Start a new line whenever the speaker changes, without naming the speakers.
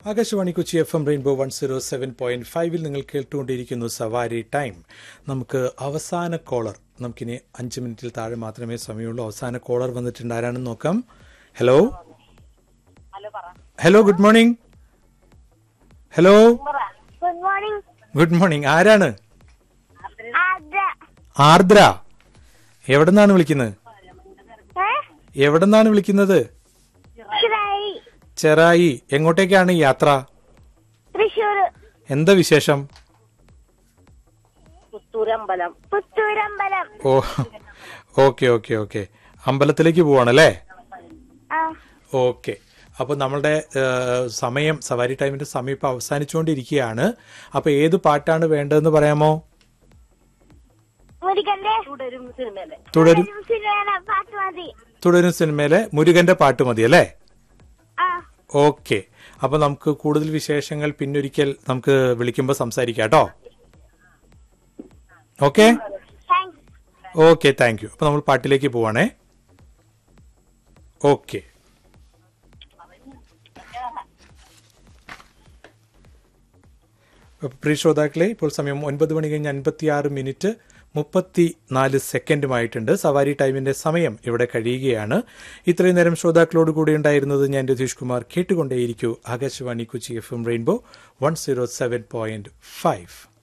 Akashvani Kochi F M rainbow one zero seven point ഫൈവിൽ നിങ്ങൾ കേട്ടുകൊണ്ടിരിക്കുന്നു സവാരി ടൈം നമുക്ക് അവസാന കോളർ നമുക്കിനി അഞ്ച് മിനിറ്റിൽ താഴെ മാത്രമേ സമയമുള്ളൂ അവസാന കോളർ വന്നിട്ടുണ്ട് ആരാണെന്ന് നോക്കാം hello hello good morning hello
good morning
good morning ആരാണ്
ആദ്ര
ആർദ്ര എവിടെ നിന്നാണ് വിളിക്കുന്നത്
ഏ
എവിടെ നിന്നാണ് വിളിക്കുന്നത്
ശിവായി
ചെറായി എങ്ങോട്ടേക്കാണ് ഈ യാത്ര
തൃശ്ശൂർ
എന്താ വിശേഷം
പുത്തൂരമ്പലം
പുത്തൂരമ്പലം
ഓ ഓക്കെ ഓക്കെ ഓക്കെ അമ്പലത്തിലേക്ക് പോവാണല്ലേ
ആ
ഓക്കെ അപ്പോൾ നമ്മളുടെ ഏഹ്, സമയം സവാരി ടൈമിന്റെ സമയം ഇപ്പോൾ അവസാനിച്ചുകൊണ്ടിരിക്കുകയാണ് അപ്പോൾ ഏത് പാട്ടാണ് വേണ്ടതെന്ന് പറയാമോ
മുരുകന്റെ
തുടരും സിനിമയിലെ
തുടരും
സിനിമയുടെ പാട്ട് മതി
തുടരും സിനിമയിലെ മുരുകന്റെ പാട്ട് മതി അല്ലേ
ആ
ഓക്കെ അപ്പോൾ നമുക്ക് കൂടുതൽ വിശേഷങ്ങൾ പിന്നൊരിക്കൽ നമുക്ക് വിളിക്കുമ്പോൾ സംസാരിക്കാം കേട്ടോ okay
thanks
okay thank you അപ്പോൾ നമ്മൾ പാട്ടിലേക്ക് പോവാണേ ഓക്കെ പ്രിയ ശ്രോതാക്കളെ ഇപ്പോൾ സമയം ഒൻപത് മണി കഴിഞ്ഞ് അൻപത്തിയാറ് മിനിറ്റ് മുപ്പത്തി നാല് സെക്കൻഡുമായിട്ടുണ്ട് സവാരി ടൈമിന്റെ സമയം ഇവിടെ കഴിയുകയാണ് ഇത്രയും നേരം ശ്രോതാക്കളോട് കൂടി ഉണ്ടായിരുന്നത് ഞാൻ രതീഷ് കുമാർ കേട്ടുകൊണ്ടേയിരിക്കൂ Akashvani Kochi F M rainbow one zero seven point five